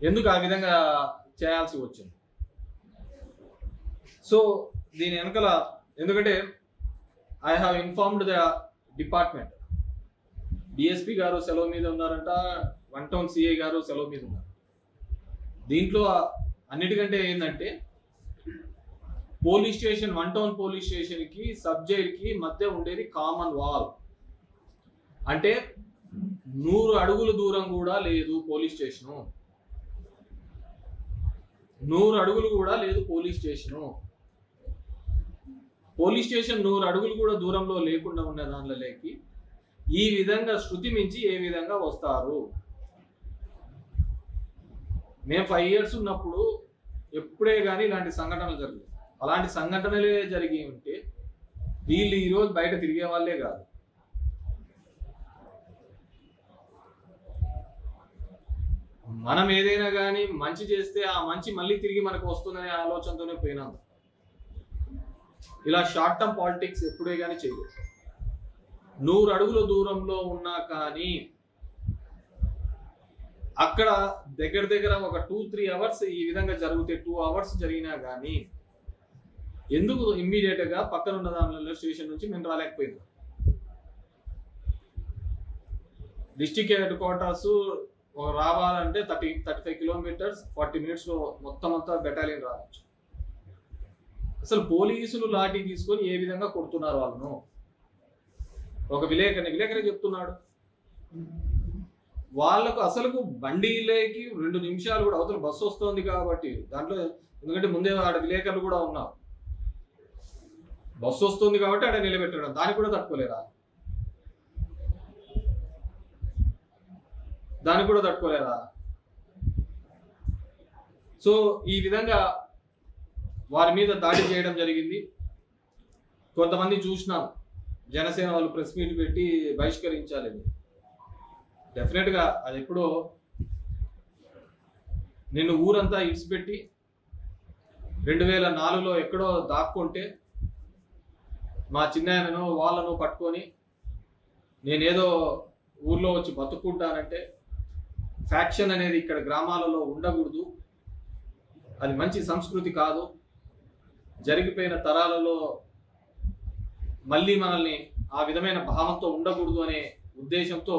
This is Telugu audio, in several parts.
ఎందుకు ఆ విధంగా చేయాల్సి వచ్చింది సో దీని వెనకాల ఎందుకంటే I have informed the department DSP గారు సెలవు మీద ఉన్నారంట వన్ టౌన్ సిఐ గారు సెలవు మీద ఉన్నారు దీంట్లో అన్నిటికంటే ఏంటంటే police station one town police station కి సబ్ జైల్ కి మధ్య ఉండేది కామన్ వాల్ అంటే నూరు అడుగుల దూరం కూడా లేదు పోలీస్ స్టేషను నూరు అడుగులు కూడా లేదు పోలీస్ స్టేషను పోలీస్ స్టేషన్ నూరు అడుగులు కూడా దూరంలో లేకుండా ఉన్న దానిలోకి ఈ విధంగా శృతి మించి ఏ విధంగా వస్తారు మేము ఫైవ్ ఇయర్స్ ఉన్నప్పుడు ఎప్పుడే కానీ ఇలాంటి సంఘటనలు జరగలేదు అలాంటి సంఘటనలే జరిగి ఉంటే వీళ్ళు ఈరోజు బయట తిరిగే వాళ్ళే కాదు మనం ఏదైనా కానీ మంచి చేస్తే ఆ మంచి మళ్ళీ తిరిగి మనకు వస్తుందనే ఆలోచనతోనే పోయినాం ఇలా షార్ట్ టర్మ్ పాలిటిక్స్ ఎప్పుడే కానీ చేయలేదు నూరు అడుగుల దూరంలో ఉన్నా కానీ అక్కడ దగ్గర దగ్గర ఒక టూ త్రీ అవర్స్ ఈ విధంగా జరిగితే టూ అవర్స్ జరిగినా కానీ ఎందుకు ఇమ్మీడియట్ గా పక్కన ఉన్న దానిలో స్టేషన్ నుంచి మేము రాలేకపోయింది డిస్టిక్ హెడ్ క్వార్టర్స్ రావాలంటే thirty thirty five kilometres forty minutes లో మొత్తం అంతా బెటాలియన్ రావచ్చు అసలు పోలీసులు లాఠీ తీసుకొని ఏ విధంగా కొడుతున్నారు వాళ్ళను ఒక విలేకరి విలేకరి చెప్తున్నాడు వాళ్ళకు అసలుకు బండిలోకి రెండు నిమిషాలు కూడా అవతల బస్సు వస్తుంది కాబట్టి దాంట్లో ఎందుకంటే ముందే ఆడ విలేకరులు కూడా ఉన్నారు బస్సు వస్తుంది కాబట్టి ఆడ నిలబెట్టడం దానికి కూడా తట్టుకోలేరా దానికి కూడా తట్టుకోలేరా సో ఈ విధంగా వారి మీద దాడి చేయడం జరిగింది కొంతమంది చూసినాం జనసేన వాళ్ళు ప్రెస్ మీట్ పెట్టి బహిష్కరించాలని డెఫినెట్ గా అది ఎప్పుడో నిన్ను ఊరంతా ఇడిచిపెట్టి రెండు వేల నాలుగులో ఎక్కడో దాక్కుంటే మా చిన్నాయనను వాళ్ళను పట్టుకొని నేనేదో ఊర్లో వచ్చి బతుక్కుంటానంటే ఫ్యాక్షన్ అనేది ఇక్కడ గ్రామాలలో ఉండకూడదు అది మంచి సంస్కృతి కాదు జరిగిపోయిన తరాలలో మళ్ళీ మనల్ని ఆ విధమైన భావంతో ఉండకూడదు అనే ఉద్దేశంతో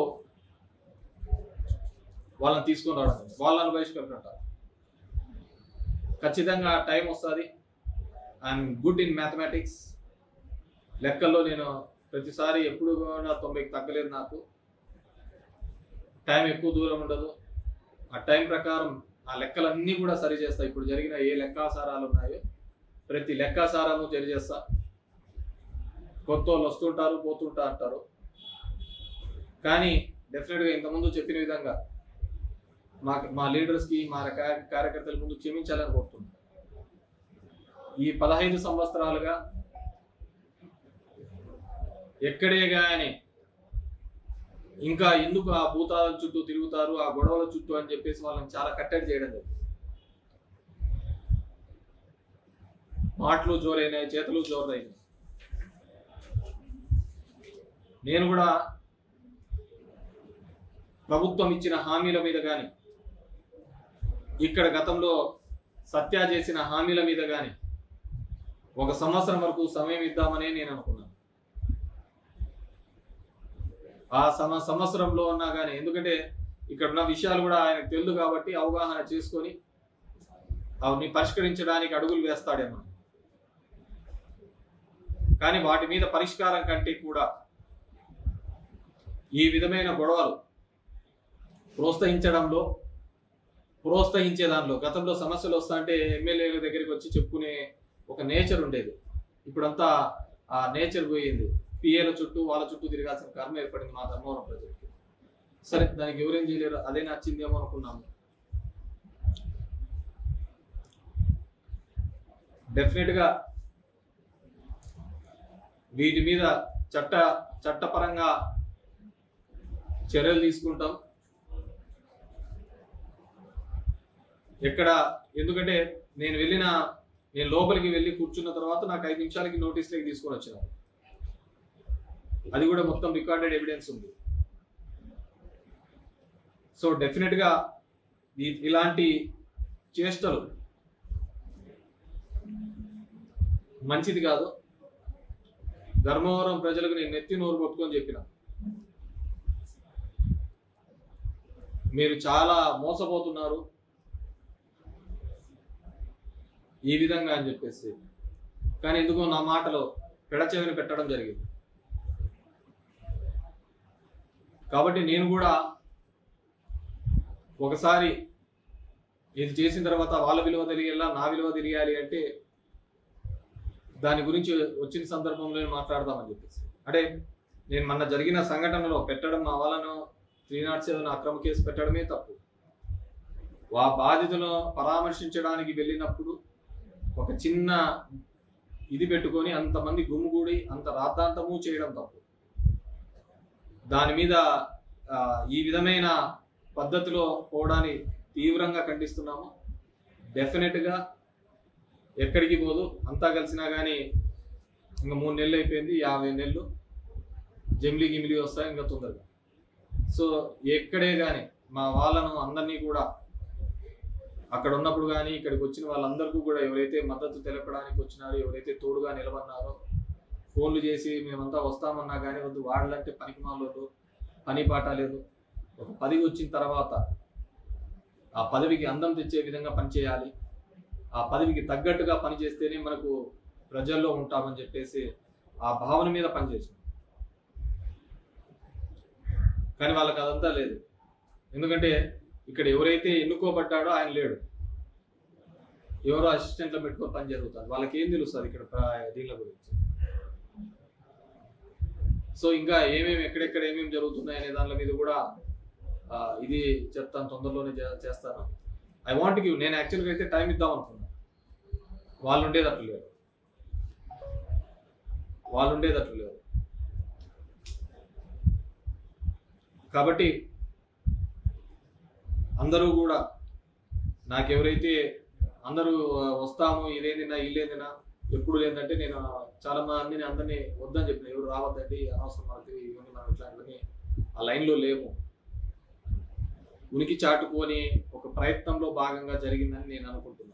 వాళ్ళని తీసుకొని రావడం వాళ్ళని బహిష్కరించారు ఖచ్చితంగా టైం వస్తుంది ఐఎమ్ గుడ్ ఇన్ మ్యాథమెటిక్స్ లెక్కల్లో నేను ప్రతిసారి ఎప్పుడు కూడా తొంభైకి తగ్గలేదు నాకు టైం ఎక్కువ దూరం ఉండదు ఆ టైం ప్రకారం ఆ లెక్కలన్నీ కూడా సరి చేస్తా ఇప్పుడు జరిగిన ఏ లెక్కాసారాలు ఉన్నాయో ప్రతి లెక్కాసారము సరి చేస్తా కొత్త వాళ్ళు వస్తుంటారు పోతుంటా అంటారు కానీ డెఫినెట్గా ఇంతకుముందు చెప్పిన విధంగా మా మా లీడర్స్కి మా కార్య- కార్యకర్తల ముందు క్షమించాలని కోరుతున్నాను ఈ పదహైదు సంవత్సరాలుగా ఎక్కడే కానీ ఇంకా ఎందుకు ఆ భూతాల చుట్టూ తిరుగుతారు ఆ గొడవల చుట్టూ అని చెప్పేసి వాళ్ళని చాలా కట్టడి చేయడం జరిగింది మాటలు జోరైనాయి చేతులు జోరైనాయి నేను కూడా ప్రభుత్వం ఇచ్చిన హామీల మీద కానీ ఇక్కడ గతంలో సత్య చేసిన హామీల మీద కానీ ఒక సంవత్సరం వరకు సమయం ఇద్దామనే నేను అనుకున్నాను ఆ సమ సంవత్సరంలో ఉన్నా కానీ ఎందుకంటే ఇక్కడ ఉన్న విషయాలు కూడా ఆయనకు తెలుసు కాబట్టి అవగాహన చేసుకొని అవన్నీ పరిష్కరించడానికి అడుగులు వేస్తాడేమో కానీ వాటి మీద పరిష్కారం కంటే కూడా ఈ విధమైన గొడవలు ప్రోత్సహించడంలో ప్రోత్సహించే దానిలో గతంలో సమస్యలు వస్తా అంటే ఎమ్మెల్యేల దగ్గరికి వచ్చి చెప్పుకునే ఒక నేచర్ ఉండేది ఇప్పుడంతా ఆ నేచర్ పోయింది పిఏల చుట్టూ వాళ్ళ చుట్టూ తిరగాల్సిన కర్మ ఏర్పడింది మా ధర్మవరం ప్రజలకి సరే దానికి ఎవరేం చేయలేరు అదే నచ్చిందేమో అనుకున్నాము డెఫినెట్ గా వీటి మీద చట్ట చట్టపరంగా చర్యలు తీసుకుంటాం ఎక్కడ ఎందుకంటే నేను వెళ్ళిన నేను లోపలికి వెళ్ళి కూర్చున్న తర్వాత నాకు ఐదు నిమిషాలకి నోటీస్లోకి తీసుకొని వచ్చినారు అది కూడా మొత్తం రికార్డెడ్ ఎవిడెన్స్ ఉంది సో డెఫినెట్ గా ఈ- ఇలాంటి చేష్టలు మంచిది కాదు ధర్మవరం ప్రజలకు నేను నెత్తి నోరు కొట్టుకొని చెప్పిన మీరు చాలా మోసపోతున్నారు ఈ విధంగా అని చెప్పేసి కానీ ఎందుకో నా మాటలో పెడచెవిని పెట్టడం జరిగింది కాబట్టి నేను కూడా ఒకసారి ఇది చేసిన తర్వాత వాళ్ళ విలువ తెలియాలా నా విలువ తెలియాలి అంటే దాని గురించి వచ్చిన సందర్భంలో మాట్లాడదామని చెప్పేసి అంటే నేను మొన్న జరిగిన సంఘటనలో పెట్టడం మా వాళ్ళను త్రీ నాట్ సెవెన్ అక్రమ కేసు పెట్టడమే తప్పు ఆ బాధితులను పరామర్శించడానికి వెళ్ళినప్పుడు ఒక చిన్న ఇది పెట్టుకొని అంతమంది గుమ్ముగూడి అంత రాద్ధాంతము చేయడం తప్పు దాని మీద ఆ, ఈ విధమైన పద్ధతిలో పోవడాన్ని తీవ్రంగా ఖండిస్తున్నాము డెఫినెట్గా ఎక్కడికి పోదు అంతా కలిసినా కానీ ఇంకా మూడు నెలలు అయిపోయింది యాభై నెలలు జమిలీ గిమిలీ వస్తాయి ఇంకా తొందరగా సో ఎక్కడే కానీ మా వాళ్ళను అందరినీ కూడా అక్కడ ఉన్నప్పుడు కానీ ఇక్కడికి వచ్చిన వాళ్ళందరికీ కూడా ఎవరైతే మద్దతు తెలపడానికి వచ్చినారో ఎవరైతే తోడుగా నిలబడినారో ఫోన్లు చేసి మేమంతా వస్తామన్నా కానీ వద్దు వాళ్ళంటే పనికి మాలోళ్ళు పని పాట లేదు ఒక పదవి వచ్చిన తర్వాత ఆ పదవికి అందం తెచ్చే విధంగా పనిచేయాలి ఆ పదవికి తగ్గట్టుగా పనిచేస్తేనే మనకు ప్రజల్లో ఉంటామని చెప్పేసి ఆ భావన మీద పనిచేసాం కానీ వాళ్ళకి అదంతా లేదు ఎందుకంటే ఇక్కడ ఎవరైతే ఎన్నుకోబడ్డాడో ఆయన లేడు ఎవరో అసిస్టెంట్లో పెట్టుకొని పని జరుగుతారు వాళ్ళకి ఏం తెలుస్తుంది ఇక్కడ ప్ర- దీనిల గురించి సో ఇంకా ఏమేమి ఎక్కడెక్కడ ఏమేమి జరుగుతున్నాయి అనే దాని మీద కూడా ఆ, ఇది చెప్తాను తొందరలోనే చే- చేస్తాను ఐ వాంట్ గివ్ నేను యాక్చువల్గా అయితే టైం ఇద్దాం అనుకున్నాను వాళ్ళు ఉండేటట్లు లేరు వాళ్ళు ఉండేటట్లు లేరు కాబట్టి అందరూ కూడా నాకెవరైతే అందరూ ఆ, వస్తాము ఇదేందినా ఇల్లేందినా ఎప్పుడు లేదంటే నేను చాలా మందిని అందరినీ వద్దని చెప్పిన ఎవరు రావద్దండి అనవసరం మనకి ఇవన్నీ మనం ఇట్లాంటివన్నీ ఆ లైన్లో లేము ఉనికి చాటుకొని ఒక ప్రయత్నంలో భాగంగా జరిగిందని నేను అనుకుంటున్నాను